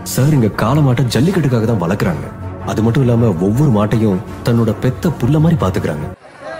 Sir இங்க காளை மாட்டை ஜல்லிக்கட்டுக்காக தான் வளர்க்குறாங்க அது மட்டும் இல்லாம ஒவ்வொரு மாட்டையும் தன்னோட பெத்த புள்ள மாதிரி பாத்துக்கிறாங்க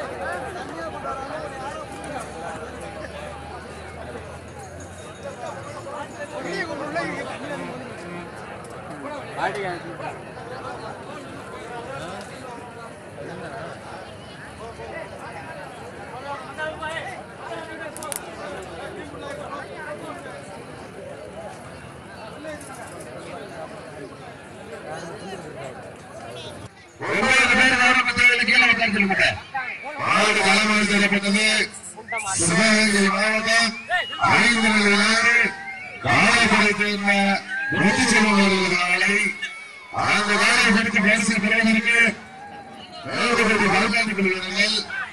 ஒன்பது பேர் ஆரம்பத்தில் கீழே உட்கார சொல்லுங்க மாடு தலைமை சொல்லப்பட்டது சிவகங்கை மாவட்டம் ஐந்து ஆறு காலைப்படை சேர்ந்த வெற்றி செல்வங்களை அந்த காலை பிடித்து பேசி பெறுவதற்கு வேறுபட்டு கலந்தாண்டு கொள்கிறார்கள்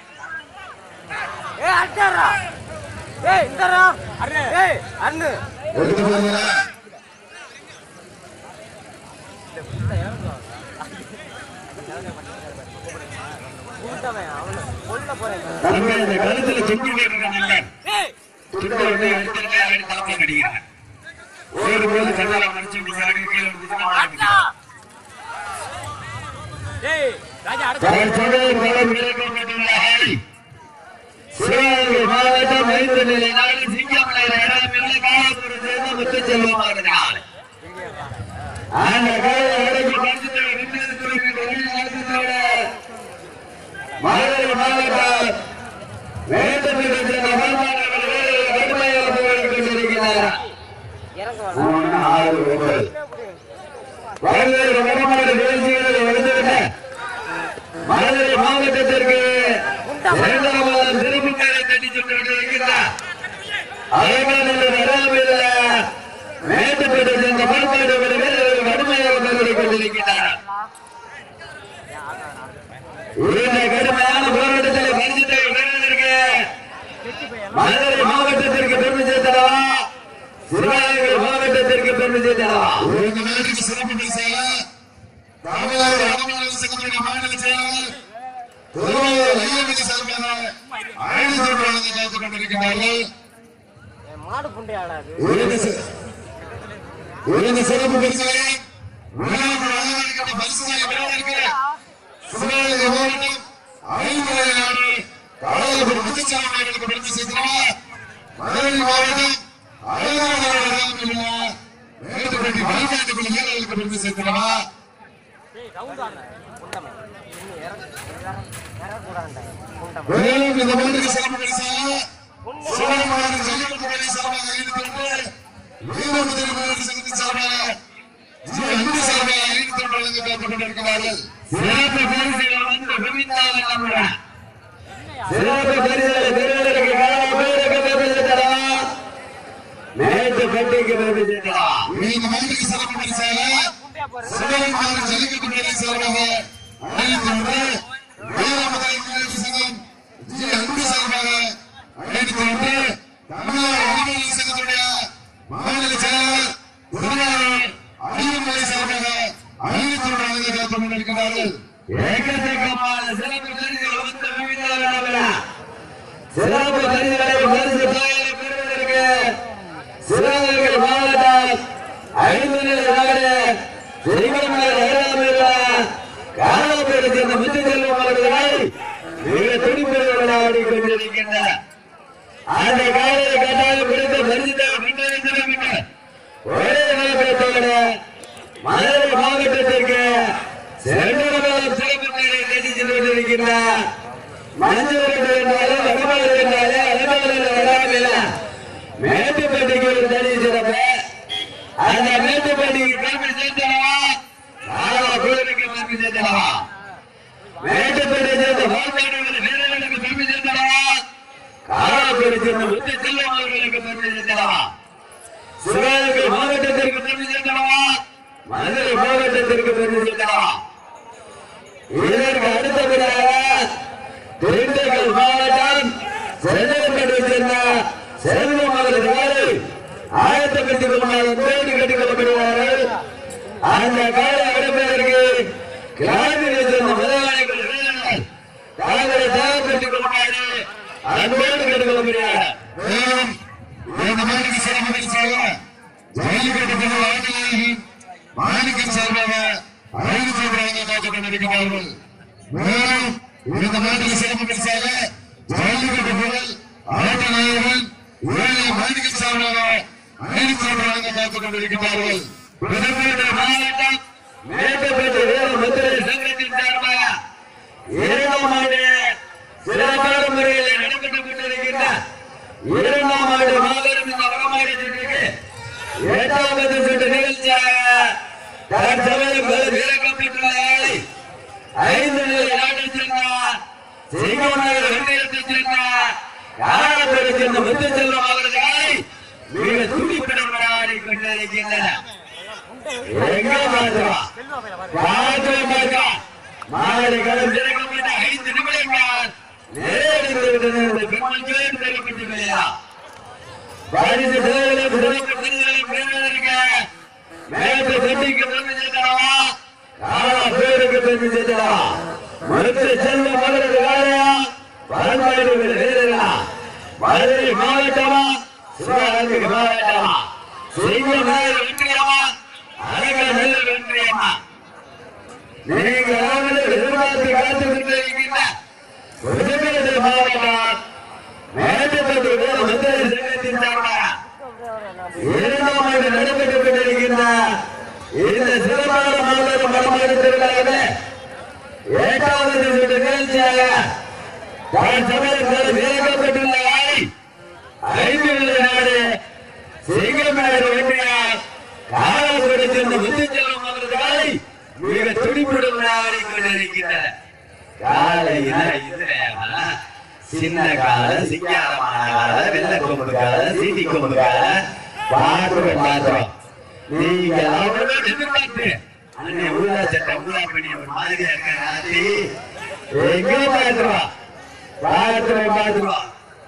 ஏய் அண்ணா ஏய் இந்தரா ஏய் அண்ணு எடுத்து போகிறா கூட்டவன் அவனு கொல்ல போறேன் தன்னுடைய கருத்தில் தொங்கி இருக்கிறாங்க ஏய் துண்டை வந்து எடுத்துட்டு அடி தலைமை கடிக்கிறாங்க ஓடும் போது கண்ணால மறைச்சு விடுறாங்க கீழே விழுந்துச்சுன்னா அண்ணா ஏய் ராஜா அடுத்த தற்சமயம் களம் இறக்கப்பட்டுள்ளார்கள். சிவகங்கை மாவட்டம் ஐந்து நிலை நாடு சிங்கமலை இடமில்லை காலத்தூர் சேர்ந்த முத்துச்செல்வமாகிறார். அந்த காலை அடக்கி பரிசுத்தை நின்று குறிப்பிட்ட வெளிநாட்டுத்தோட மதுரை மாவட்டம் வேந்தப்பட்டு சேர்ந்த மருமகன்கள் வேலையில் கடுமையாக போராடிக் கொண்டிருக்கிறார். இறங்க மூணு, ஆறு, ஒன்பது. வருகிற வடமாநில நிகழ்ச்சிகளை வந்துவிட்ட மதுரை மாவட்டத்திற்கு இரண்டாவது திருப்புக்காரை தட்டி சென்று கொண்டிருக்கிறார் அலங்காநல்லூர் அருகாமையில் மேட்டுப்பேட்டை சேர்ந்த மருத்துவர்கள் கடுமையாக போராடிக் கொண்டிருக்கிறார் இந்த கடுமையான போராட்டத்தில் பரிசுத்தை பெறுவதற்கு மதுரை மாவட்டத்திற்கு பெருமை சேர்த்தடவா சிவகங்கை மாவட்டத்திற்கு பெருமை சேர்த்தடவா இந்த நாட்டுக்கு சிறப்பு பரிசாக தமிழ்நாடு வடமாநில சங்கத்தினுடைய மாநில செயலாளர் திருவாரூர் ஐயப்பதி சார்பாக ஐநூறு ரூபாய் காத்துக் கொண்டிருக்கிறார்கள் என் மாடு புண்டை ஆடாது இந்த சி- இந்த சிறப்பு பரிசுகளை விழாவுக்கு வழங்கப்பட்ட பரிசுகளை பெறுவதற்கு சிவகங்கை மாவட்டம் ஐந்து நாடு காலையில் முத்துச்சாமிகளுக்கு பெருமை சேர்க்கிறோம் மதுரை மாவட்டம் ஐந்தாவது மேட்டுப்பட்டி வழிபாட்டுக்குள்ள வீரர்களுக்கு பெருமை சேர்க்கிறோம் ஏய் ரவுண்ட் ஆன குண்டவன் இன்னும் இறங்க இறங்கக்கூடாதுடா குண்டவன் மேலும் இந்த மாதிரி சிறப்பு பரிசாக சிவகங்கை ஜல்லிக்கட்டு பள்ளி சார்பாக ஈடுபட்டு வீரமுதிரி வீரர் சங்கத்தின் சார்பாக ஜி. அன்பு சார்பாக ஈடுபட்டு வழங்கி காத்துக் கொண்டிருக்கிறார்கள் சிறப்பு பரிசுகள் வந்து குவிந்தால் நம்முடைய சிறப்பு பரிசுகளை பெறுவதற்கு பேருக்கு பெருமை சேர்த்தடா மேட்டு பெட்டிக்கு பெருமை சேர்த்தடா இந்த மாதிரி சிறப்பு பரிசாக புண்டையா போற சிவகங்கை ஜல்லிக்கட்டு பள்ளி சார்பாக ஈடுபட்டு வீரமுதிரி வீரர் சங்கம் ஜி. அன்பு சார்பாக ஈடுபட்டு தமிழ்நாடு வணிகர் சங்கத்துடைய மாநில செயலாளர் திருவாரூர் ஐயமலை சார்பாக ஐநூறு வழங்கி காத்துக் கொண்டிருக்கிறார்கள் ஏக்கச்சக்கமான சிறப்பு பரிசுகள் வந்து குவிந்தால் சிறப்பு பரிசுகளை பரிசு தாயை பெறுவதற்கு சிவகங்கை மாவட்டம் ஐந்து நிலை நாடு திருமணமலை அருகாமையில் காலப்பேடு சேர்ந்த முத்து செல்வம் அவர்களை மிக துடிப்புடன் ஆடிக்கொண்டிருக்கின்றனர் அந்த காலையில் கட்டாயம் பிடித்த பரிசுத்தை கொண்டிருக்கிறார் ஒரே நோக்கத்தோடு மதுரை மாவட்டத்திற்கு சென்றவர்களும் சிறப்பு பெயரை தேடி சென்று கொண்டிருக்கின்றார் மஞ்சள் என்றாலே வடமாடு என்றாலே அலமாடு வராமல் மேட்டுப்பட்டிக்கு ஒரு தனி சிறப்பு அந்த மேட்டுப்பட்டிக்கு பெருமை சேர்த்தனவா நாளா கோயிலுக்கு பெருமை சேர்த்தனவா மேட்டுப்பட்டி சேர்ந்த வாழ்நாடுகள் வீரர்களுக்கு பெருமை சேர்த்தனவா காலாப்பேடு சேர்ந்த முத்து செல்வம் அவர்களுக்கு பெருமை சேர்த்தனவா சிவகங்கை மாவட்டத்திற்கு பெருமை சேர்த்தனவா மதுரை மாவட்டத்திற்கு பெருமை சேர்த்தனவா இதற்கு அடுத்தபடியாக திண்டுக்கல் மாவட்டம் சென்னைப்பேட்டை சேர்ந்த செல்வம் அவர்கள் ஆயத்தப்படுத்திக் கொள்ளாத பேடி கட்டிக் கொள்ளப்படுவார்கள் அந்த கால அடுப்பதற்கு கிராமியை சேர்ந்த முதலாளிகள் வீரர்கள் தாங்களை தயார்படுத்திக் கொள்ளுமாறு அன்போடு கேட்டுக் கொள்ளப்படுகிறார் மேலும் இந்த மாதிரி சிறப்பு பரிசாக ஜல்லிக்கட்டு வாழ்க்கையில் மாணிக்கம் சார்பாக ஐநூத்தி ரூபாய் காத்துக் கொண்டிருக்கிறார்கள் மேலும் இந்த மாநில சிறப்பு பரிசாக ஜல்லிக்கட்டு புகழ் ஆட்ட நாயகன் ஏழை மாணிக்கம் சார்பாக ஐநூத்தி ரூபாய் காத்துக் கொண்டிருக்கிறார்கள் புதுக்கோட்டை மாவட்டம் மேட்டுப்பட்டு வீர முத்திரை சங்கத்தின் சார்பாக இரண்டாம் ஆண்டு சிறப்பான முறையில் நடைபெற்றுக் கொண்டிருக்கின்ற இரண்டாம் ஆண்டு மாபெரும் இந்த வடமாடி சுற்றுக்கு எட்டாவது சுற்று நிகழ்ச்சியாக தற்சமயம் பல வீரக்கப்பட்டுள்ள ஆளை ஐந்து நிலை நாட்டைச் சேர்ந்தார் சிங்கநகர் ஒன்றியத்தைச் சேர்ந்தார் காரணத்தைச் சேர்ந்த முத்துச்செல்வம் அவர்களை மிக துடிப்புடன் விளையாடி கொண்டிருக்கின்றனர் எங்க பாத்துவா பாத்துவா பாத்துவா மாலை களம் திறக்கப்பட்ட ஐந்து நிமிடங்கள் நிறைவடைந்து விட்டது இந்த பெண்மணிக்கு தெரிவிக்கவில்லையா பரிசு சேவைகளை சிறப்பு விருதுகளை பெறுவதற்கு மேற்கு செட்டிக்கு பெருமை சேர்த்தனவா காலா பேருக்கு பெருமை சேர்த்தனவா மருத்துவ செல்வ மதுரை காலையா பரந்தாடு வீரர்களா மதுரை மாவட்டமா சிவகங்கை மாவட்டமா சிங்கநகர் ஒன்றியமா அரங்கநல்லூர் ஒன்றியமா நீங்கள் அனைவரும் எதிர்பார்த்து காத்துக் கொண்டிருக்கின்ற புதுக்கோட்டை மாவட்டம் மேட்டுப்பட்டு வீர மந்திர சங்கத்தின் சார்பாக இரண்டாம் ஆண்டு நடைபெற்றுக் கொண்டிருக்கின்ற இந்த சிறப்பான மாநில மரமாடு திருவிழாவிலே எட்டாவது சுற்று நிகழ்ச்சியாக தான் சமயத்தில் இயக்கப்பட்டுள்ள ஆலை ஐந்து நிலை நாடு சிங்கமேடு ஒன்றியார் காலாபுரத்தை சேர்ந்த முத்துச்செல்வம் அவர்களை மிக துடிப்புடன் விளையாடி கொண்டிருக்கின்றனர் காலையில இதுல சின்ன கால சிங்காரமான கால வெள்ளை கொம்பு கால சீட்டி கொம்பு கால பாத்துறோம் பாத்துறோம் நீங்க அவரோட எதிர்பார்த்து அண்ணே உள்ளா சட்டை உள்ளா பண்ணி ஒரு மாதிரியா இருக்க ராத்தி எங்க பாத்துருவா பாத்துருவோம் பாத்துருவோம்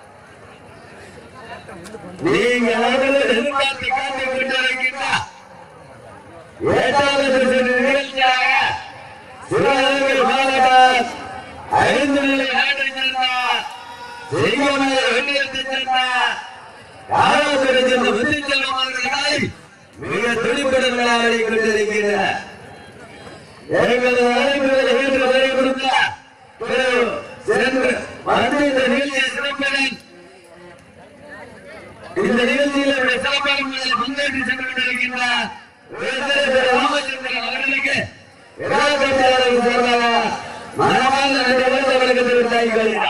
நீங்க அவரோட எதிர்பார்த்து காத்து கொண்டிருக்கின்றா ஏழாவது சுற்று நிகழ்ச்சியாக சிவகங்கை மாவட்டம் ஐந்து நிலை நாட்டை சேர்ந்தார் சிங்கமலை ஒன்றியத்தை சேர்ந்தார் காலாபுரை சேர்ந்த முத்துச்செல்வம் அவர்களை மிக துடிப்புடன் விளையாடி கொண்டிருக்கிறார் எங்களது அழைப்புகளை ஏற்று வரை கொடுத்த திரு சென்று வந்து இந்த நிகழ்ச்சியை சிறப்புடன் இந்த நிகழ்ச்சியில் அவருடைய சிறப்பான முறையில் பங்கேற்று சென்று கொண்டிருக்கின்ற வேந்தர் திரு ராமச்சந்திரன் அவர்களுக்கு விழாக்கட்டாளர்கள் சார்பாக மனமார்ந்த நன்றி அவர்களுக்கு தெரிவித்தார்கள்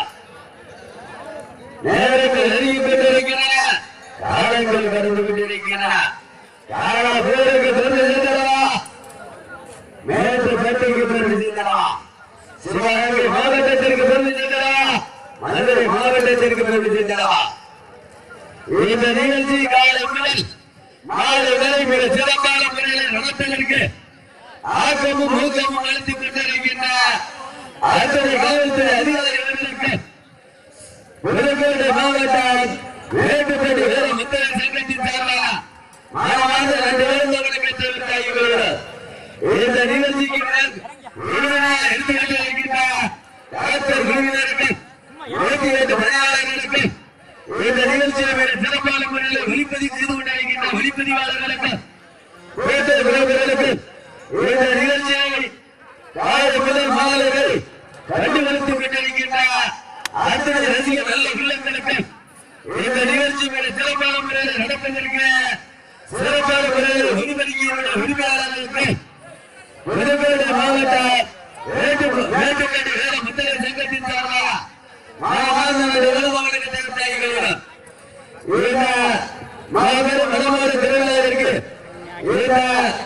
நேரங்கள் நெருங்கி கொண்டிருக்கின்றன காலங்கள் கடந்து கொண்டிருக்கின்றன கால பேருக்கு பெருமை சேர்ந்தனவா மேற்கு பெட்டிக்கு பெருமை சேர்ந்தனவா சிவகங்கை மாவட்டத்திற்கு பெருமை சேர்ந்தனவா மதுரை மாவட்டத்திற்கு பெருமை சேர்ந்தனவா இந்த நிகழ்ச்சி காலை முதல் மாலை வரை மிக சிறப்பான முறையில் நடத்துவதற்கு ஆக்கமும் ஊக்கமும் அளித்து கொண்டிருக்கின்ற அத்தனை காவல்துறை அதிகாரிகளுக்கு புதுக்கோட்டை மாவட்டம் மேட்டுப்பட்டி வீர முத்திர சங்கத்தின் சார்பாக மனமார்ந்த நன்றி வேண்டுதல்களுக்கு தெரிவித்தார்கள் இந்த நிகழ்ச்சிக்கு விருதினாக இருந்து கொண்டிருக்கின்ற டாக்டர் குழுவினருக்கு இருபத்தி எட்டு பணியாளர்களுக்கு இந்த நிகழ்ச்சியை மிக சிறப்பான முறையில் ஒளிப்பதிவு செய்து கொண்டிருக்கின்ற ஒளிப்பதிவாளர்களுக்கு பேட்டர் விளைவுகளுக்கு இந்த நிகழ்ச்சியை காலை முதல் மாலை வரை கண்டுகளித்துக் கொண்டிருக்கின்ற அத்தனை ரசிகர் நல்ல இல்லங்களுக்கு இந்த நிகழ்ச்சி மிக சிறப்பான முறையில் நடப்பதற்கு சிறப்பான முறையில் ஒளிபதிக்கின்ற உரிமையாளர்களுக்கு புதுக்கோட்டை மாவட்டம் மேட்டு- மேட்டுப்பட்டி வீர முத்திரை சங்கத்தின் சார்பாக மாவாசன நிறுவனங்களுக்கு தெரிவித்தார்கள் இந்த மாபெரும் வடமாடு திருவிழாவிற்கு இந்த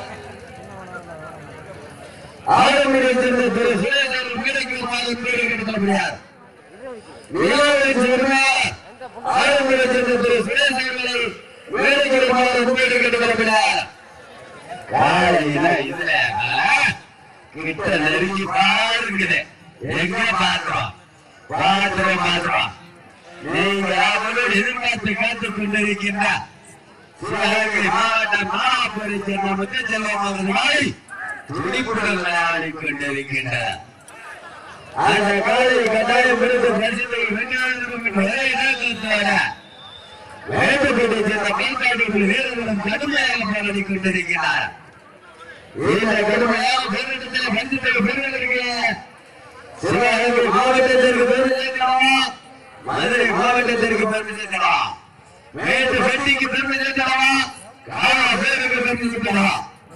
ஆயிரமிடை சேர்ந்த திரு சுரேசர் மேடைக்கு வருமாறு பேரை கெடுத்த முடியாது நிலவை சேர்ந்த ஆயிரமிடை சேர்ந்த திரு சுரேசர்களை மேடைக்கு வருமாறு பேரை கெடுத்த முடியாது காலையில இதுல ஆ, கிட்ட நெருங்கி பாருங்குது எங்க பாக்குறோம் பாக்குறோம் பாக்குறோம் நீங்க அவரோடு எதிர்பார்த்து காத்துக் கொண்டிருக்கின்ற சிவகங்கை மாவட்டம் மானாப்பூரை சேர்ந்த முத்தச்செல்வம் அவர்களை துடிப்புடன் விளையாடி கொண்டிருக்கின்றார் அந்த காலை கட்டாயம் விருது பரிசுத்தை வென்றாலும் ஒரே நோக்கத்தோட வேண்டுகோட்டை சேர்ந்த மேற்காட்டுக்குள் வீரர்களும் கடுமையாக போராடி கொண்டிருக்கிறார் இந்த கடுமையான போராட்டத்தில் பஞ்சத்தை பெறுவதற்கு சிவகங்கை மாவட்டத்திற்கு பெருமை சேர்க்கலாம் மதுரை மாவட்டத்திற்கு பெருமை சேர்க்கலாம் மேட்டு பெட்டிக்கு பெருமை சேர்க்கலாம் கால பேருக்கு பெருமை சேர்க்கலாம்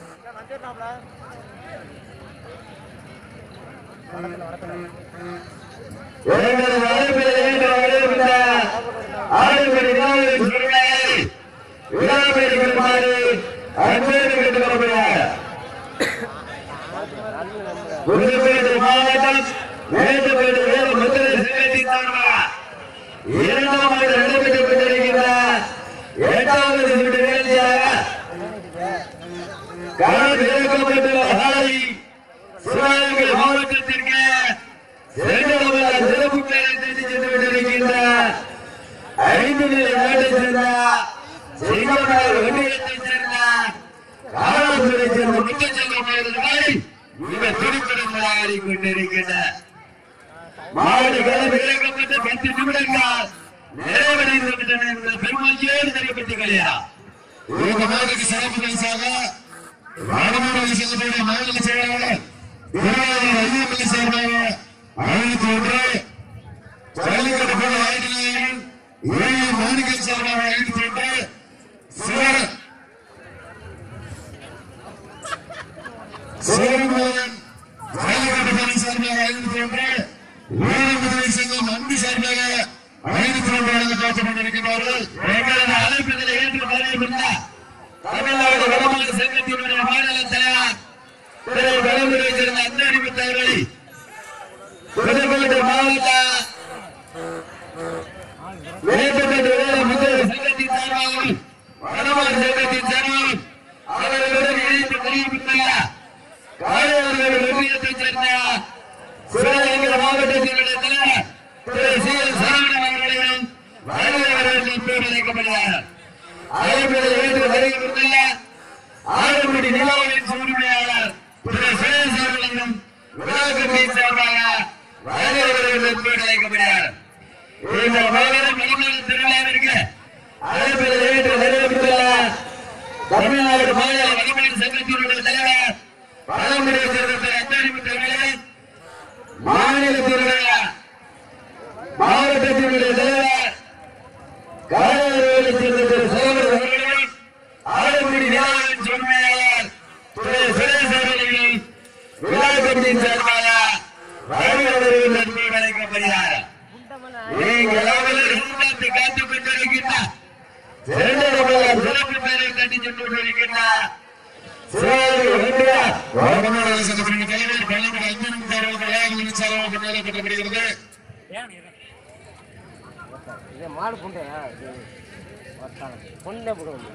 எங்கள் அழைப்பில் ஏற்ற வரவேற்கின்ற ஆளுநர் விழாவின் சுருளையை விழாவில் பெறுமாறு அன்போடு கேட்டுக் கொள்ளப்படுகிறார் புதுப்பேட்டை மாவட்டம் மேட்டுப்பேட்டை வேறு முத்திரை சிவகங்கை சார்பாக இரண்டாம் ஆண்டு நடைபெற்றுக் கொண்டிருக்கின்ற எட்டாவது சுற்று நிகழ்ச்சியாக களம் இறக்கப்பட்டுள்ள சாலை சிவகங்கை மாவட்டத்திற்கு இரண்டாவது சிறப்பு பெயரை தெரிந்து சென்று கொண்டிருக்கின்ற ஐந்து நிலை நாட்டை சேர்ந்த சிங்கமனார் ஒன்றியத்தைச் சேர்ந்த காலாசுரை சேர்ந்த முத்தச்செல்வம் அவர்களை மிக துடிப்புடன் விளையாடி கொண்டிருக்கின்ற மாவட்ட களம் இறக்கப்பட்டு பத்து நிமிடங்கள் நிறைவடைந்து விட்டன என்பது பெருமதியோடு தெரிவித்துக் கொள்கிறார் இந்த மாவட்டத்துக்கு சிறப்பு பரிசாக ராமநாதபுரம் சங்கத்துடைய மாநில செயலாளர் திருவாரூர் ஐயப்பள்ளி சார்பாக ஆயிரத்தி ஒன்று ஜல்லிக்கட்டு போல ஆயிரத்தி நாயகன் ஏழு மாணிக்கல் சார்பாக ஆயிரத்தி ஒன்று சிவர் சிவகுமாரன் ஜல்லிக்கட்டு பணி சார்பாக ஆயிரத்தி ஒன்று வீரமுதலை சங்கம் அன்பு சார்பாக ஆயிரத்தி ஒன்று வழங்க காத்துக் கொண்டிருக்கிறார்கள் எங்களது அழைப்புகளை ஏற்று வரவேற்கின்ற தமிழ்நாடு வடமாநில சங்கத்தினுடைய மாநில தலைவர் திரு வடமுறை சேர்ந்த அந்த அறிவித்தவர்களை புதுக்கோட்டை மாவட்ட மேற்பட்ட வேலை முதல் சங்கத்தின் சார்பாகவும் வடமாநில சங்கத்தின் சார்பாகவும் அவர்களுடன் இணைந்து தெரிவித்துள்ள காரையாளர்கள் ஒன்றியத்தைச் சேர்ந்த சிவகங்கை மாவட்டத்தினுடைய தலைவர் திரு சி எஸ் சரவணன் அவர்களையும் வரவேற்பவர்கள் பேர் அழைக்கப்படுகிறார் அழைப்பதை ஏற்று வருகின்ற ஆறுபடி நிலவின் உரிமையாளர் திரு சுரேஷ் அவர்களையும் விழாக்கட்டின் சார்பாக வரவேற்பவர்கள் பேர் அழைக்கப்படுகிறார் இந்த மகளிர் மணிமணி திருவிழாவிற்கு அழைப்பதை ஏற்று வரவேற்கின்ற தமிழ்நாடு மாநில வடமொழி சங்கத்தினுடைய தலைவர் பழமுறை சேர்ந்த திரு அத்தாரிமுத்தவர்களை மாநிலத்தினுடைய மாவட்டத்தினுடைய தலைவர் காரையாளர்களை சேர்ந்த திரு சேவர் அவர்களையும் ஆலங்குடி நிலாவின் சொன்மையாளர் திரு சுரேஷ் அவர்களையும் விழாக்கத்தின் சார்பாக வரவேற்பவர்கள் நன்மை அழைக்கப்படுகிறார் நீங்கள் எல்லாவரும் எதிர்பார்த்து காத்துக் கொண்டிருக்கின்ற இரண்டாவது சிறப்பு பெயரை கட்டி சென்று கொண்டிருக்கின்ற சிவகங்கை ஒன்றிய ராமநாதபுரம் சங்கத்தினுடைய தலைவர் பழங்குடி அஞ்சனம் சார்பாக விளையாட்டு சார்பாக கொண்டாடப்படப்படுகிறது இது மாடு புண்டையா இது பொண்ணே போடுவோம்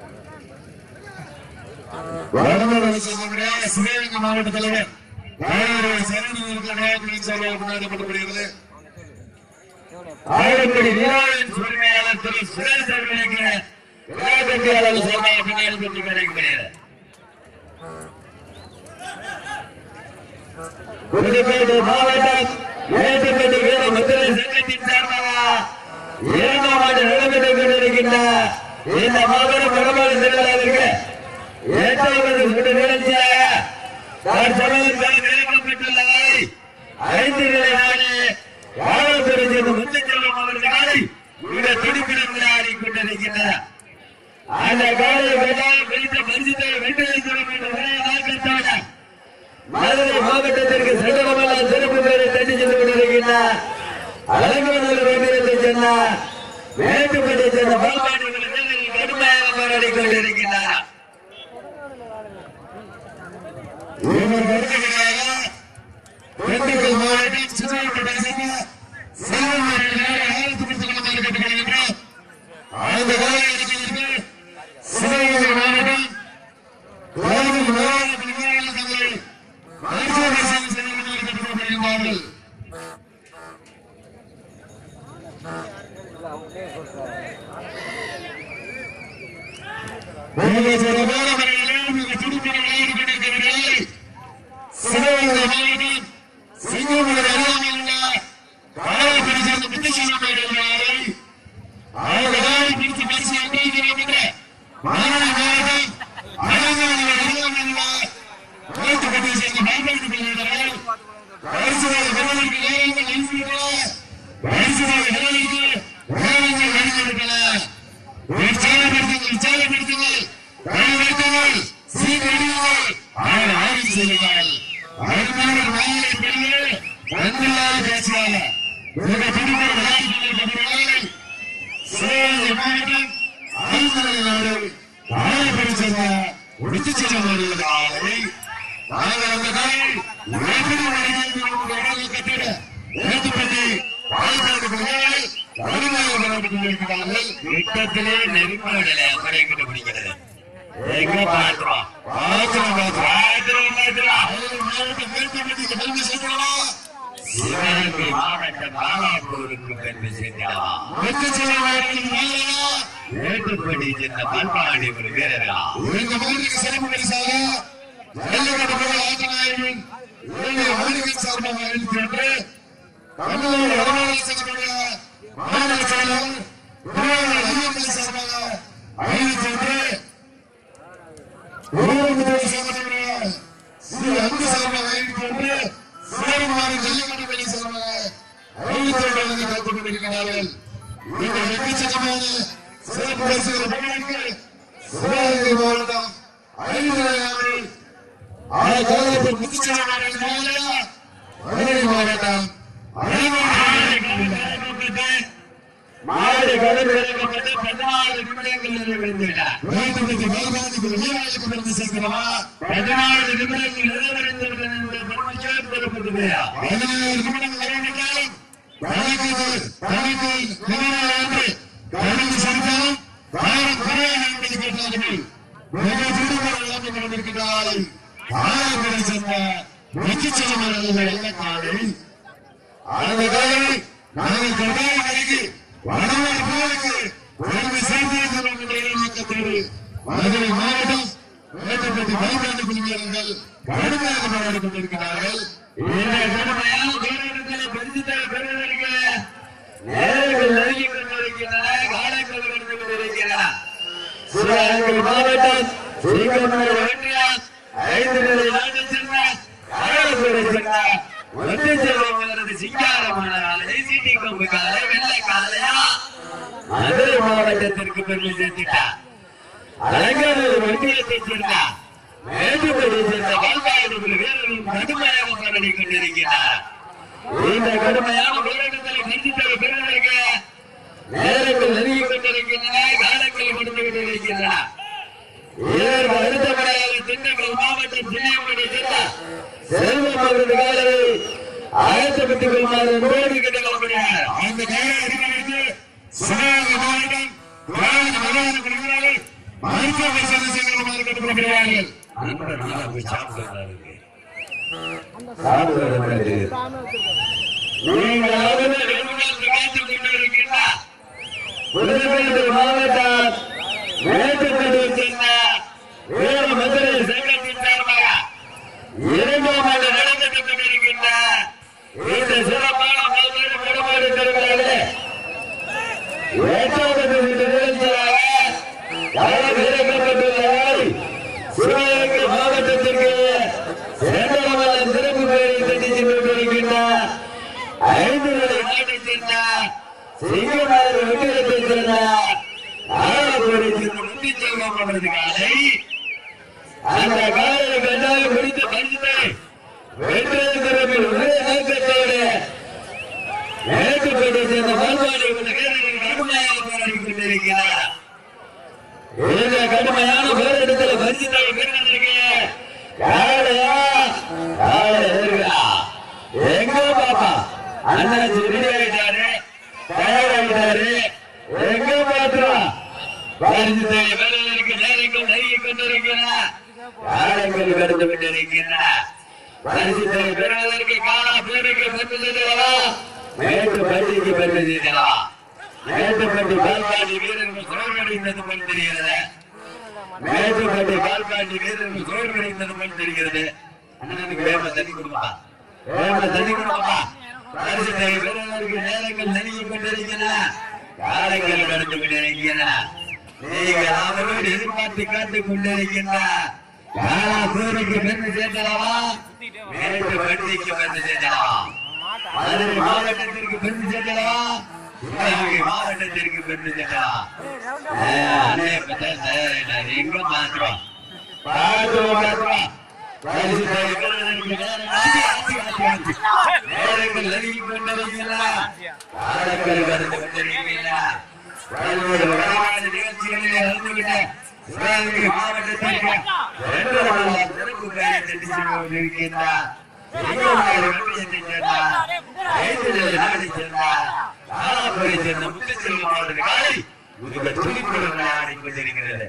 ராமநாதபுரம் சங்கத்தினுடைய சிவகங்கை மாவட்ட தலைவர் ராமநாதபுரம் சரணி விளையாட்டு சார்பாக கொண்டாடப்படப்படுகிறது ஆயிரப்படி நீராவின் உரிமையாளர் திரு சுரேஷ் அவர்களுக்கு விழாக்கட்டியாளர் சார்பாக பின்னாடி பெற்றுக் கிடைக்கப்படுகிறது புதுக்கோட்டை மாவட்டம் மேட்டுப்பட்டி வீர முத்திரை சங்கத்தின் சார்பாக இரண்டாம் ஆண்டு நடைபெற்றுக் கொண்டிருக்கின்ற இந்த மாபெரும் வடமாடு திருவிழாவிற்கு எட்டாவது சுற்று நிகழ்ச்சியாக தற்சமயம் நிறுவப்பட்டுள்ளதை ஐந்து நிலை நாடு காவல்துறை சேர்ந்த முத்துச்செல்வம் அவர்களை மிக துடிப்புடன் விளையாடி கொண்டிருக்கின்றனர் அந்த காலையை வெள்ளால் பிடித்த பரிசுத்தை வெற்றி வைக்கிறோம் என்ற ஒரே நோக்கத்தோடு மதுரை மாவட்டத்திற்கு சட்டமன்ற சிறப்பு பெயரை தட்டி சென்று கொண்டிருக்கின்றார் அலங்கநல்லூர் ஒன்றியத்தைச் சேர்ந்த மேட்டுப்பட்டியைச் சேர்ந்த பால்பாண்டிகள் கடுமையாக போராடி கொண்டிருக்கின்றார் இவர் வருகிறாக திண்டுக்கல் மாவட்டம் சிவகங்கை சங்கம் சிவகங்கை ஆயிரத்தி புத்தகமாக கட்டுப்படுகின்றோம் அந்த காலகட்டத்திற்கு சிவகங்கை மாவட்டம் கோவில் மாவட்ட நிர்வாக தங்களை மருத்துவ வசதி செய்வதற்கு கட்டுப்படுகிறார்கள் அப்படியே சொல்றாரு நீங்கள் சிறப்பான முறையிலே மிக துடிப்புடன் விளையாடி கொண்டிருக்கிறீர்கள் சிவகங்கை மாவட்டம் சிங்கமுகர் அருகாமையில் உள்ள காவல்துறை சேர்ந்த முத்துசாமி அவர்களை அவர்களால் பிடித்து பேசி அனுமதிக்கிறோம் என்ற மாநில மாவட்டம் அலங்காநல்லூர் அருகாமையில் உள்ள பயன்படுத்திக் கொள்கிறார்கள் வரிசையாக வீரர்களுக்கு நேரங்கள் அனுப்பிவிட்டன வரிசையாக வீரர்களுக்கு நேரங்கள் அனுப்பிவிட்டன உற்சாகப்படுத்துங்கள் உற்சாகப்படுத்துங்கள் பயன்படுத்துங்கள் சீர்கடியுங்கள் அவர் ஆய்வு செய்யுங்கள் அருமையான நாளை பெரிய நன்றியாக பேசுவாங்க மிக பிடித்த விளையாட்டு சிவகங்கை மாவட்டம் ஐந்தரை நாடு காயப்படுத்த முடித்து செல்ல வருவதாலே நாங்கள் அந்த காலை எப்படி வருகிறது கட்டிட ஏற்றுப்பட்டு பாதுகாப்பு பிள்ளைகள் கடுமையாக விளையாட்டுக் கொண்டிருக்கிறார்கள் யுத்தத்திலே நெருக்கடியில குறைக்கிட்டு பிடிக்கிறது எங்க பாத்துறோம் பாத்திரம் பாத்திரம் பாத்துறோம் பாத்துறோம் மதுரை மாவட்டம் மேற்கொண்டு பெருமை சேர்க்கலாம் சிவகங்கை மாவட்ட பாலாப்பூருக்கு பெருமை சேர்க்கலாம் வெற்றி செல்ல வேண்டும் ஏற்றுப்படி சென்ற பண்பாடி ஒரு வீரர்களா இந்த மகனுக்கு சிறப்பு பரிசாக ஜல்லிக்கட்டு புகழ் ஆட்டநாயகன் இரண்டு மகனுக்கு சார்பாக அளித்து தமிழக வடமாநில சங்கத்துடைய மாநில செயலர் திருவாரூர் ஐயப்பன் சார்பாக அறிவித்து ஊரகத்துறை சங்கத்துடைய ஸ்ரீ அன்பு சார்பாக அறிவித்து சிவகுமாரி ஜல்லிக்கட்டு பணி சார்பாக அறிவித்து காத்துக் கொண்டிருக்கிறார்கள் இந்த எக்கச்சக்கமான சிறப்பு பரிசுகளை பெறுவதற்கு சிவகங்கை மாவட்டம் ஐந்து ஆய காலத்தில் முத்துச்செல்வ மாவட்டம் மதுரை மாவட்டம் மாடு கடல் இறக்கப்பட்டு பதினாறு நிமிடங்கள் நிறைவடைந்துவிட்டார் வேண்டுமென்று மேல்பாதிக்கு வீராளுக்கு பிறந்து சேர்க்கிறவா பதினாறு நிமிடங்கள் நிறைவடைந்துவிட்டன என்ற பெருமைச்சோடு பெறப்பட்டது பதினேழு நிமிடங்கள் வரவேற்றாலும் தனக்கு தனக்கு நினைவாக கடந்து சென்றாலும் காலம் குறையாக என்பதை கேட்டார்கள் மிக திருடுகள் இழந்து கொண்டிருக்கிறார்கள் காலப்படி சென்ற வெற்றி செல்வர்கள் வெள்ளக்காடு அந்த காலை நாங்கள் கட்டாயம் அருகே வடநாடு போருக்கு பெருமை சேர்ந்திருக்கிறோம் என்ற நோக்கத்தோடு மதுரை மாவட்டம் மேட்டப்பட்டி வழிபாட்டு குழுவினர்கள் கடுமையாக போராடி கொண்டிருக்கிறார்கள் இந்த கடுமையான போராட்டத்தில் பரிசுத்தை பெறுவதற்கு நேரங்கள் நெருங்கி கொண்டிருக்கின்றன காலங்கள் கடந்து கொண்டிருக்கின்றன சிவகங்கை மாவட்டம் ஸ்ரீகண்டர் ஒன்றியம் ஐந்து நிலை நாடு சென்ற காயல்புரை சென்ற ஒன்று செல்வங்களது சிங்காரமான காலை சீட்டி கொம்பு காலை வெள்ளை காலையா மதுரை மாவட்டத்திற்கு பெருமை சேர்த்துட்டார் அலங்காநல்லூர் ஒன்றியத்தைச் சேர்ந்த மேட்டுப்படியை சேர்ந்த வாழ்வாளர்கள் வீரர்களும் கடுமையாக போராடி கொண்டிருக்கிறார் இந்த கடுமையான போராட்டத்தில் சந்தித்தவை பெறுவதற்கு நேரங்கள் நெருங்கி கொண்டிருக்கின்றன காலங்கள் கொடுத்து கொண்டிருக்கின்றன இதற்கு அடுத்தபடியாக திண்டுக்கல் மாவட்டம் சின்னையம்படி சேர்ந்த செல்வம் அவரது காலை ஆயத்தப்பட்டுக் கொள்ளுமாறு நோடி கேட்டுக்கொள்ளப்படுகிறார் அந்த காலை அறிவித்து சிவகங்கை மாவட்டம் கிராம மகாண குழுவினர்கள் மருத்துவ பரிசோதனை செய்து கட்டுப்படுகிறார்கள் நண்பர் நல்லா போய் சாப்பிடுறாரு சாப்பிடுறது நீங்கள் அவர்கள் வெகுமதி காத்துக் கொண்டிருக்கிறார் புதுக்கோட்டை மாவட்டம் மேட்டுப்பட்டி சேர்ந்த வீர மதுரை சங்கத்தின் சார்பாக இரண்டாம் ஆண்டு நடந்துட்டுக் கொண்டிருக்கின்ற இந்த சிறப்பான பல்வேறு படமாடு திருவிழாவிலே எட்டாவது இந்த நிகழ்ச்சியாக களம் இறக்கப்பட்டுள்ளதை சிவகங்கை மாவட்டத்திற்கு இரண்டாவது சிறப்பு பெயரை கட்டி சென்று கொண்டிருக்கின்ற ஐந்து நிலை நாட்டைச் சேர்ந்த சிங்கமாறு ஒன்றியத்தைச் சேர்ந்த ஆலப்பூரை சேர்ந்த முத்திச்செல்வம் அவரது காலை அந்த காலையை கண்டால் முடித்த பரிசுத்தை வென்றதற்கு ஒரே நோக்கத்தோடு மேட்டுப்பேட்டை சேர்ந்த பால்வாடி உள்ள வீரர்கள் கடுமையாக போராடி கொண்டிருக்கிறார் இந்த கடுமையான போராட்டத்தில் பரிசுத்தை பெறுவதற்கு யாரையா யாரை எதிர்க்கிறா எங்க பாப்பா அண்ணாச்சி ரெடி ஆகிட்டாரு தயாராகிட்டாரு எங்க பாத்துறோம் பரிசுத்தை பெறுவதற்கு நேரங்கள் நெருங்கி கொண்டிருக்கிறார் காலங்கள் கடந்து கொண்டிருக்கிறார் பரிசுத்தை பெறுவதற்கு காலா பேருக்கு பெற்றுதா மேட்டு பள்ளிக்கு பெற்றுதா மேட்டுப்பட்டி கால்பாண்டி வீரர்கள் சோர்வடைந்தது போல் தெரிகிறது மேட்டுப்பட்டி கால்பாண்டி வீரர்கள் சோர்வடைந்தது போல் தெரிகிறது அண்ணனுக்கு வேம தண்ணி கொடுப்பா வேம தண்ணி கொடுப்பா பரிசுத்தை பெறுவதற்கு நேரங்கள் நெருங்கி கொண்டிருக்கின்றன காலங்கள் கடந்து கொண்டிருக்கின்றன நீங்கள் அவரோடு எதிர்பார்த்து காத்துக் கொண்டிருக்கின்ற காலாப்பூருக்கு பெருமை சேர்த்தலாமா மேற்கு பண்டிகைக்கு பெருமை சேர்த்தலாமா மதுரை மாவட்டத்திற்கு பெருமை சேர்த்தலாமா சிவகங்கை மாவட்டத்திற்கு பெருமை சேர்த்தலாம் அண்ணே பத்தாயிரம் தயாரிட்டாரு எங்க மாத்திரம் பார்த்துவோம் பார்த்துவோம் பரிசு பெறுவதற்கு நேரம் ஆச்சு, ஆச்சு, ஆச்சு, ஆச்சு. நேரங்கள் நெருங்கிக் கொண்டிருக்கின்றன. காலங்கள் கடந்து கொண்டிருக்கின்றன. பல்வேறு வகையான நிகழ்ச்சிகளிலே கலந்துகிட்ட சிவகங்கை மாவட்டத்திற்கு இரண்டு நாளாக சிறப்பு பெயரை தட்டி சென்று கொண்டிருக்கின்றார். எங்களுடைய வெற்றியத்தை சேர்ந்தார். ஐந்து நாளை சேர்ந்தார். காலாப்பூரை சேர்ந்த முத்துச்செல்வம் அவரது காலை மிக துடிப்புடன் விளையாடி கொண்டிருக்கிறது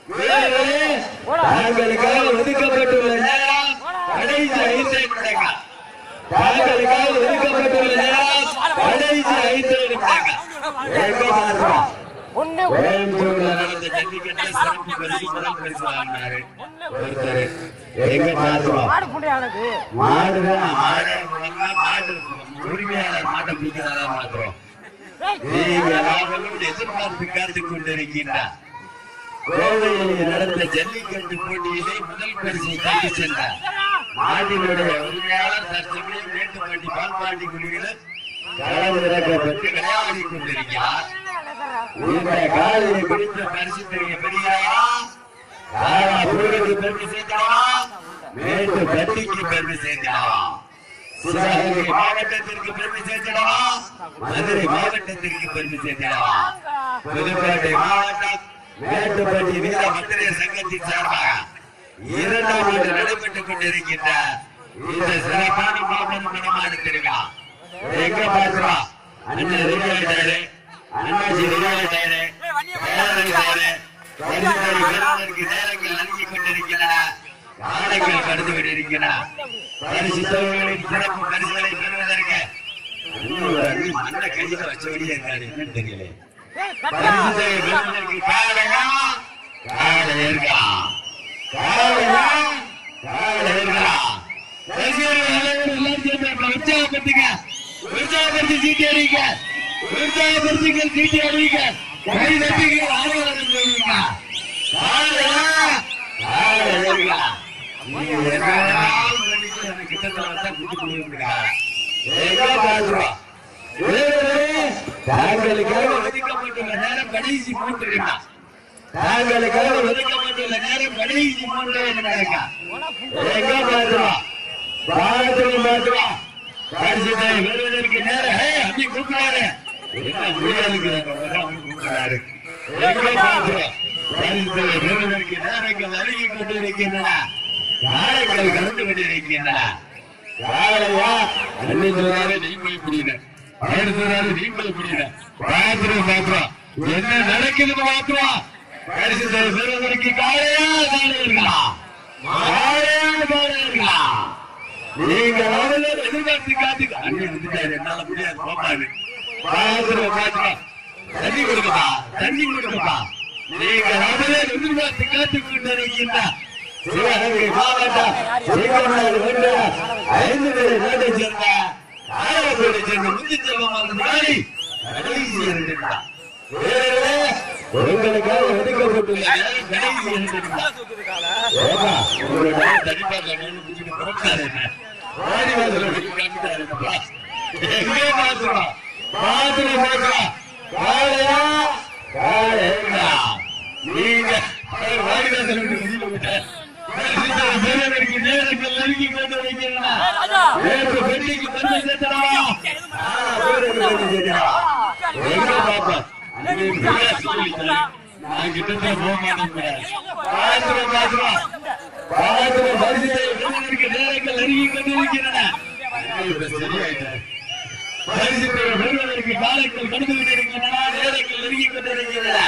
தாங்களுக்காக ஒதுக்கப்பட்டுள்ள நேரம் கடைசி ஐந்து நிமிடங்கள் தாங்களுக்காக ஒதுக்கப்பட்டுள்ள நேரம் கடைசி ஐந்து நிமிடங்கள் எங்க மாற்றம் ஒண்ணு கோயம்புத்தூர்ல நடந்த ஜல்லிக்கட்டுல சிறப்பு பரிசு முதல் பரிசு வாங்கினாரு ஒருத்தர் எங்க மாற்றம் மாடு புண்டையானது மாடுதான் மாடு ஒழுங்கா மாடு உரிமையாளர் மாட்டை பிடிக்கிறதா மாத்திரம் நீங்க நாங்களும் எதிர்பார்த்து காத்துக் கொண்டிருக்கின்றார் கோவையில் நடந்த ஜல்லிக்கட்டு போட்டியிலே முதல் பரிசை தட்டி சென்றார் மாட்டினுடைய உரிமையாளர் தற்சமயம் மேட்டுப்பட்டி பால்பாண்டி குழுவினர் களம் இறக்கப்பட்டு விளையாடி கொண்டிருக்கிறார் இந்த காலையை பிடித்த பரிசு பெரிய பெரியாரா காலா பூருக்கு பெருமை சேர்த்தவா மேட்டு பட்டிக்கு பெருமை சேர்த்தவா சிவகங்கை மாவட்டத்திற்கு பெருமை சேர்த்திடவா மதுரை மாவட்டத்திற்கு பெருமை சேர்த்திடவா புதுக்கோட்டை மாவட்டம் மேட்டுப்பட்டி வீர மந்திர சங்கத்தின் சார்பாக இரண்டாம் ஆண்டு நடைபெற்றுக் கொண்டிருக்கின்ற இந்த சிறப்பான மாபெரும் மனமாடு திருவிழா எங்க பார்க்கிறோம் அண்ணன் ரிவாயிட்டாரு அண்ணாச்சி ரிவாயிட்டாரு பேரறிஞரு பரிசுகளை பெறுவதற்கு நேரங்கள் நல்கி கொண்டிருக்கின்றன காலங்கள் கடந்து கொண்டிருக்கின்றன பரிசுத்தவர்களின் சிறப்பு பரிசுகளை பெறுவதற்கு இன்னும் ஒரு அண்ணி மண்ணை கையில வச்சபடியே இருக்காரு என்னன்னு தெரியல பரிசுத்தை பெறுவதற்கு காலையா காலை இருக்கா காலையா காலை இருக்கா ரசிகர்கள் அனைவரும் எல்லாம் சேர்ந்து எங்களை உற்சாகப்படுத்துங்க உற்சாகப்படுத்தி சீட்டி அடிங்க உற்சாகப்படுத்துங்கள் சீட்டி அடிங்க கை தட்டுங்க ஆர்வலர்கள் சொல்லுங்க காலையா காலை இருக்கா நீங்க என்ன வேணாலும் பண்ணிட்டு எனக்கு கிட்டத்தட்ட வந்தா குட்டி கொடுங்க எங்க பாக்குறோம் தாங்களுக்காக ஒதுக்கப்பட்டுள்ள நேரம் கடைசி மூன்று நிமிடம் தாங்களுக்காக ஒதுக்கப்பட்டுள்ள நேரம் கடைசி மூன்று நிமிடம் எங்க பாக்குறோம் பாக்குறோம் பாக்குறோம் பரிசுத்தை பெறுவதற்கு நேரம் ஹே, அப்படி கூப்பிடாரு என்ன முடியாதுங்கிறாங்க கூப்பிடுறாரு எங்க பாக்குறோம் பரிசுத்தை பெறுவதற்கு நேரங்கள் அருகி கொண்டிருக்கின்றன காலங்கள் கடந்து கொண்டிருக்கின்றன காலையா அண்ணன் சொல்றாரு நீங்களும் புரியல அவர் சொல்றாரு நீங்களும் புரியல பாத்திரம் பாத்திரம் என்ன நடக்குதுன்னு பாத்திரம் பரிசு பெறுவதற்கு காலையா காலை இருக்கலாம் காலையா காலை இருக்கலாம் நீங்க அவளே எதிர்பார்த்து காத்து அண்ணன் வந்துட்டாரு என்னால முடியாது போமாது பாத்திரம் பாத்திரம் தண்ணி கொடுக்கப்பா தண்ணி கொடுக்கப்பா நீங்க அவளே எதிர்பார்த்து காத்து கொண்டிருக்கின்ற சிவகங்கை மாவட்டம் சிவகங்கை ஒன்று ஐந்து பேரை நாட்டை சேர்ந்த ஆயிரத்தோடு சேர்ந்த முந்தி செல்வம் முன்னாடி கடைசி இருந்திருந்தார் வேறே உங்களுக்காக ஒதுக்கப்பட்டுள்ள நேரம் கடைசி இருந்திருந்தார் ஏப்பா, உங்களோட நேரம் தனிப்பா கண்ணு பிடிச்சிட்டு புறப்பட்டாரு என்ன? ஓடி வாசல்ல போய் உட்கார்ந்துட்டாரு என்னப்பா? எங்கே பாத்துறோம்? பாத்துறோம், பாத்துறோம். காளையா? காளையா? நீங்க அவர் வாடி வாசல்ல விட்டு வெளியில போயிட்டாரு. பரிசுத்தலை பெறுவதற்கு நேரங்கள் நெருங்கி கொண்டு வைக்கின்றன. நேற்று பெட்டிக்கு பெருமை சேர்த்தனவா? ஆ, பெறுவதற்கு பெருமை சேர்த்தனவா? எங்க பாப்பா? அண்ணன் பிரியா சொல்லிட்டாரு. நான் கிட்டத்தட்ட போக மாட்டேங்கிறேன். பாத்துறோம், பாத்துறோம். பாத்துறோம், பரிசுத்தை பெறுவதற்கு நேரங்கள் நெருங்கி கொண்டிருக்கின்றன. அண்ணன் இப்ப சரியாயிட்டாரு. பரிசுத்தை பெறுவதற்கு காலங்கள் கடந்து கொண்டிருக்கின்றன நேரங்கள் நெருங்கி கொண்டிருக்கின்றன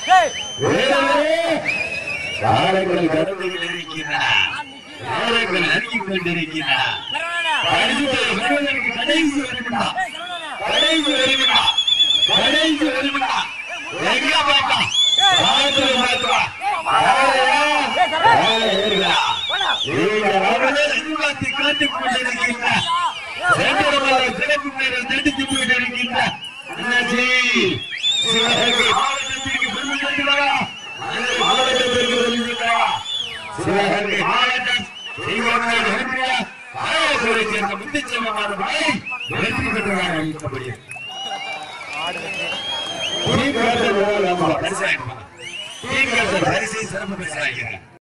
வேறே காலங்கள் கடந்து கொண்டிருக்கின்றன நேரங்கள் நெருங்கி கொண்டிருக்கின்றன பரிசுத்தை பெறுவதற்கு கடைசி வருகிறா கடைசி வருகிறா கடைசி வருகிறா எங்க பாப்பா பாத்து பாத்துவா நீங்கள் அவர்களே எதிர்பார்த்து காத்துக் கொண்டிருக்கின்ற சேந்திரமலை சிறப்பு பெயரை நடித்துக் கொண்டிருக்கின்ற அண்ணாச்சி சிவகங்கை மாவட்டத்திற்கு பெருமை சேர்க்கிறவா? மதுரை மாவட்டத்திற்கு பெருமை சேர்க்கிறவா? சிவகங்கை பெற்ற ஆயத்தூரை சேர்ந்த முத்துச்செல்வமான மலை வெற்றி பெற்றதாக அறிவிக்கப்படுகிறது டீம் கேப்டன் பரிசாயிடுமா டீம் கேப்டன் பரிசை சிறப்பு பரிசாகிறார்